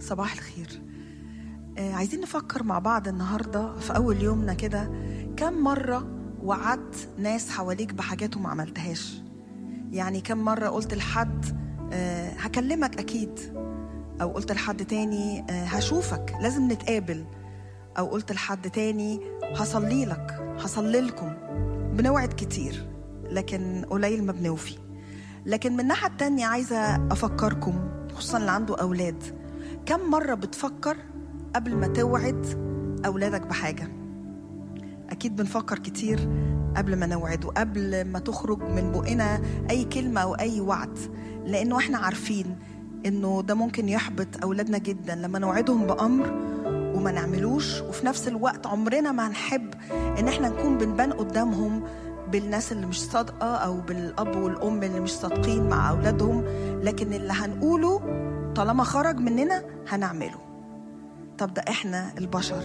صباح الخير آه عايزين نفكر مع بعض النهاردة في أول يومنا كده كم مرة وعدت ناس حواليك بحاجات وما عملتهاش يعني كم مرة قلت لحد آه هكلمك أكيد أو قلت لحد تاني آه هشوفك لازم نتقابل أو قلت لحد تاني هصلي لك هصلي لكم بنوعد كتير لكن قليل ما بنوفي لكن من الناحية التانية عايزة أفكركم خصوصا اللي عنده أولاد كم مرة بتفكر قبل ما توعد أولادك بحاجة أكيد بنفكر كتير قبل ما نوعد وقبل ما تخرج من بقنا أي كلمة أو أي وعد لأنه إحنا عارفين إنه ده ممكن يحبط أولادنا جدا لما نوعدهم بأمر وما نعملوش وفي نفس الوقت عمرنا ما هنحب إن إحنا نكون بنبان قدامهم بالناس اللي مش صادقة أو بالأب والأم اللي مش صادقين مع أولادهم لكن اللي هنقوله طالما خرج مننا هنعمله طب ده إحنا البشر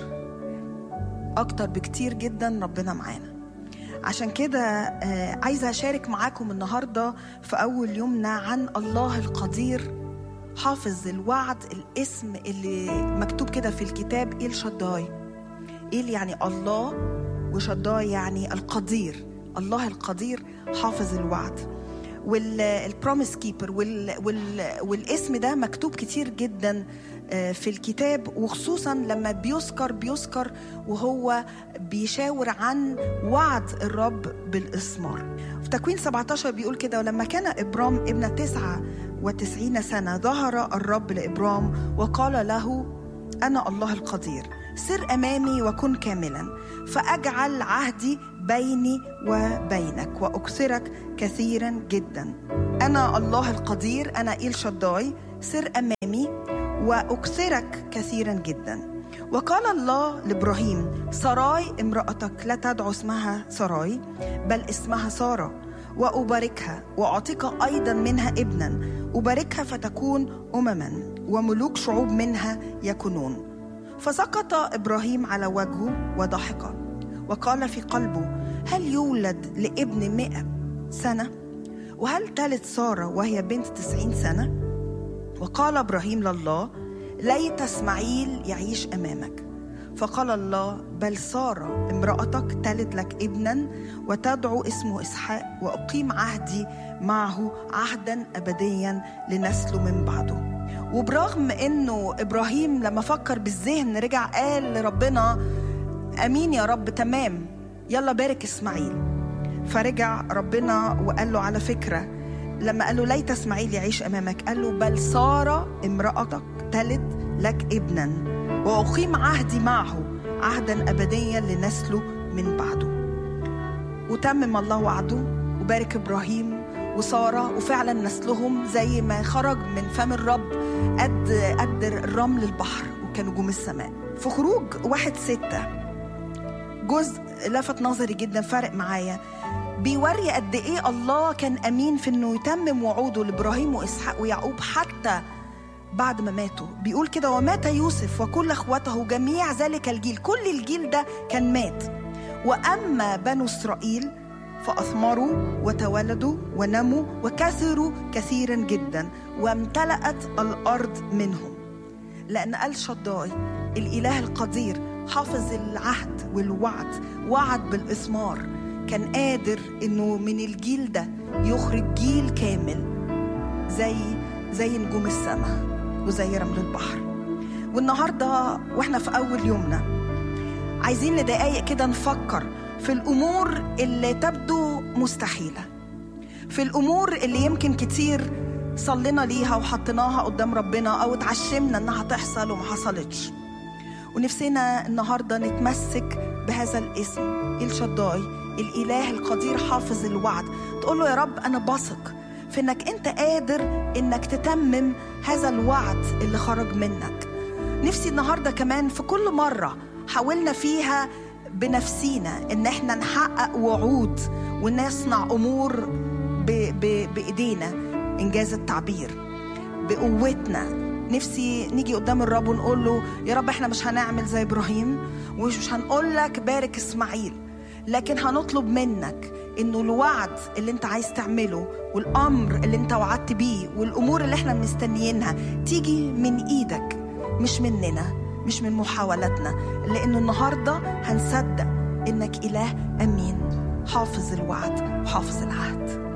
أكتر بكتير جدا ربنا معانا عشان كده آه، عايزة أشارك معاكم النهاردة في أول يومنا عن الله القدير حافظ الوعد الاسم اللي مكتوب كده في الكتاب إيل شداي إيل يعني الله وشداي يعني القدير الله القدير حافظ الوعد والبروميس كيبر وال وال والاسم ده مكتوب كتير جدا آه، في الكتاب وخصوصا لما بيذكر بيذكر وهو بيشاور عن وعد الرب بالإثمار في تكوين 17 بيقول كده ولما كان إبرام ابن تسعة وتسعين سنة ظهر الرب لإبرام وقال له أنا الله القدير سر أمامي وكن كاملا فأجعل عهدي بيني وبينك وأكثرك كثيرا جدا أنا الله القدير أنا إيل شداي سر أمامي وأكثرك كثيرا جدا وقال الله لإبراهيم سراي امرأتك لا تدعو اسمها سراي بل اسمها سارة وأباركها وأعطيك أيضا منها ابنا أباركها فتكون أمما وملوك شعوب منها يكونون فسقط إبراهيم على وجهه وضحك وقال في قلبه هل يولد لابن مئة سنة وهل تلد سارة وهي بنت تسعين سنة وقال إبراهيم لله ليت اسماعيل يعيش أمامك فقال الله بل سارة امرأتك تلد لك ابنا وتدعو اسمه إسحاق وأقيم عهدي معه عهدا أبديا لنسله من بعده وبرغم انه ابراهيم لما فكر بالذهن رجع قال لربنا امين يا رب تمام يلا بارك اسماعيل فرجع ربنا وقال له على فكره لما قال له ليت اسماعيل يعيش امامك قال له بل ساره امراتك تلد لك ابنا واقيم عهدي معه عهدا ابديا لنسله من بعده وتمم الله وعده وبارك ابراهيم وساره وفعلا نسلهم زي ما خرج من فم الرب قد قد الرمل البحر وكنجوم السماء في خروج واحد ستة جزء لفت نظري جدا فارق معايا بيوري قد ايه الله كان امين في انه يتمم وعوده لابراهيم واسحاق ويعقوب حتى بعد ما ماتوا بيقول كده ومات يوسف وكل اخوته جميع ذلك الجيل كل الجيل ده كان مات واما بنو اسرائيل فاثمروا وتولدوا ونموا وكثروا كثيرا جدا وامتلأت الارض منهم لان قال شداي الاله القدير حافظ العهد والوعد وعد بالاثمار كان قادر انه من الجيل ده يخرج جيل كامل زي زي نجوم السماء وزي رمل البحر والنهارده واحنا في اول يومنا عايزين لدقايق كده نفكر في الامور اللي تبدو مستحيله في الامور اللي يمكن كتير صلينا ليها وحطيناها قدام ربنا او اتعشمنا انها تحصل وما حصلتش ونفسنا النهارده نتمسك بهذا الاسم الشداي الاله القدير حافظ الوعد تقول له يا رب انا بثق في انك انت قادر انك تتمم هذا الوعد اللي خرج منك نفسي النهارده كمان في كل مره حاولنا فيها بنفسينا ان احنا نحقق وعود ونصنع امور ب ب بايدينا انجاز التعبير بقوتنا نفسي نيجي قدام الرب ونقول له يا رب احنا مش هنعمل زي ابراهيم ومش هنقول لك بارك اسماعيل لكن هنطلب منك انه الوعد اللي انت عايز تعمله والامر اللي انت وعدت بيه والامور اللي احنا مستنيينها تيجي من ايدك مش مننا مش من محاولاتنا لأنه النهاردة هنصدق إنك إله أمين حافظ الوعد وحافظ العهد